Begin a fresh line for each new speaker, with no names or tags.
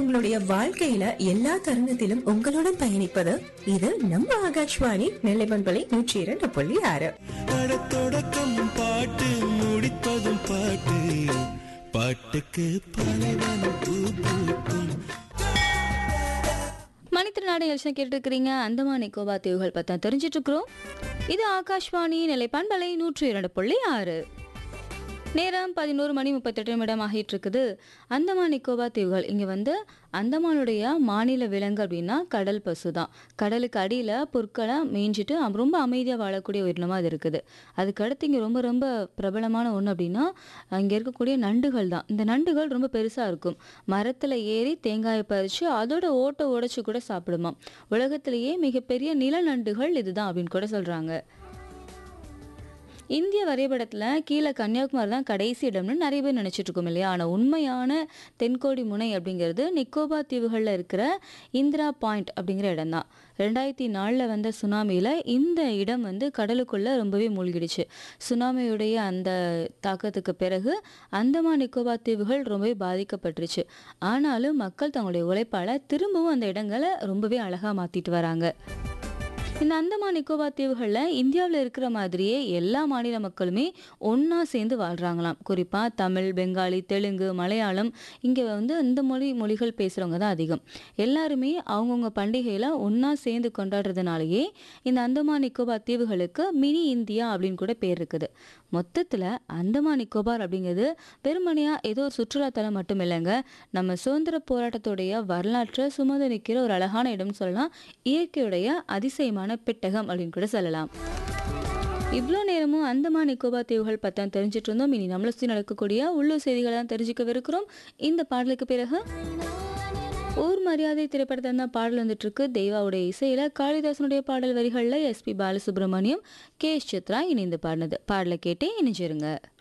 உங்களுடைய வாழ்க்கையில எல்லா தருணத்திலும் உங்களுடன் பயணிப்பது இது நம்ம ஆகாஷ்வாணி நெல்லைமண்பலை நூற்றி இரண்டு புள்ளி ஆறு
அட தொடக்கம் பாட்டு முடிப்பதும் பாட்டு பாட்டுக்கு பலவனம் பூ பூக்கும்
மணித்திருநாடு எலெக்ஷன் கேட்டு இருக்கிறீங்க அந்தமான் நிக்கோபார் தீவுகள் பற்றி தெரிஞ்சிட்டு இருக்கிறோம் இது ஆகாஷ்வாணி நிலைப்பான்பலை நூற்றி இரண்டு புள்ளி ஆறு நேரம் பதினோரு மணி முப்பத்தெட்டு நிமிடம் ஆகிட்டு இருக்குது அந்தமான் நிக்கோபார் தீவுகள் இங்கே வந்து அந்தமானுடைய மாநில விலங்கு அப்படின்னா கடல் பசு தான் கடலுக்கு அடியில் பொருட்களை மேய்ஞ்சிட்டு அம் ரொம்ப அமைதியாக வாழக்கூடிய உயிரினமாக அது இருக்குது அதுக்கு அடுத்து இங்கே ரொம்ப ரொம்ப பிரபலமான ஒன்று அப்படின்னா இங்கே இருக்கக்கூடிய நண்டுகள் தான் இந்த நண்டுகள் ரொம்ப பெருசாக இருக்கும் மரத்தில் ஏறி தேங்காயை பறித்து அதோட ஓட்டை உடைச்சு கூட சாப்பிடுமா உலகத்திலேயே மிகப்பெரிய நிலநண்டுகள் இதுதான் அப்படின்னு கூட சொல்கிறாங்க இந்திய வரைபடத்தில் கீழே கன்னியாகுமரி தான் கடைசி இடம்னு நிறைய பேர் நினச்சிட்டு இருக்கோம் இல்லையா ஆனால் உண்மையான தென்கோடி முனை அப்படிங்கிறது நிக்கோபார் தீவுகளில் இருக்கிற இந்திரா பாயிண்ட் அப்படிங்கிற இடம் தான் ரெண்டாயிரத்தி நாலில் வந்த சுனாமியில் இந்த இடம் வந்து கடலுக்குள்ளே ரொம்பவே மூழ்கிடுச்சு சுனாமியுடைய அந்த தாக்கத்துக்கு பிறகு அந்தமான் நிக்கோபார் தீவுகள் ரொம்பவே பாதிக்கப்பட்டுருச்சு ஆனாலும் மக்கள் தங்களுடைய உழைப்பால் திரும்பவும் அந்த இடங்களை ரொம்பவே அழகாக மாற்றிட்டு வராங்க இந்த அந்தமான் நிக்கோபார் தீவுகளில் இந்தியாவில் இருக்கிற மாதிரியே எல்லா மாநில மக்களுமே ஒன்றா சேர்ந்து வாழ்கிறாங்களாம் குறிப்பாக தமிழ் பெங்காலி தெலுங்கு மலையாளம் இங்கே வந்து இந்த மொழி மொழிகள் பேசுகிறவங்க தான் அதிகம் எல்லாருமே அவங்கவுங்க பண்டிகையில் ஒன்றா சேர்ந்து கொண்டாடுறதுனாலேயே இந்த அந்தமான் நிக்கோபார் தீவுகளுக்கு மினி இந்தியா அப்படின்னு கூட பேர் இருக்குது மொத்தத்தில் அந்தமான் நிக்கோபார் அப்படிங்கிறது வெறுமனையாக ஏதோ ஒரு சுற்றுலாத்தலம் மட்டும் இல்லைங்க நம்ம சுதந்திர போராட்டத்துடைய வரலாற்றை சுமந்து நிற்கிற ஒரு அழகான இடம்னு சொல்லலாம் இயற்கையுடைய அதிசயமான பெட்டகம் அப்படின்னு கூட சொல்லலாம் இவ்வளோ நேரமும் அந்தமான் நிக்கோபார் தீவுகள் பற்றி தெரிஞ்சிட்டு இருந்தோம் இனி நம்மளை சுற்றி நடக்கக்கூடிய உள்ளூர் செய்திகளை தான் தெரிஞ்சுக்கவிருக்கிறோம் இந்த பாடலுக்கு பிறகு ஊர் மரியாதை திரைப்படத்தில் தான் பாடல் வந்துட்டு இருக்கு தெய்வாவுடைய இசையில காளிதாசனுடைய பாடல் வரிகளில் SP Balasubrahmanyam K S Chithra இணைந்து பாடினது பாடலை கேட்டே இணைஞ்சிருங்க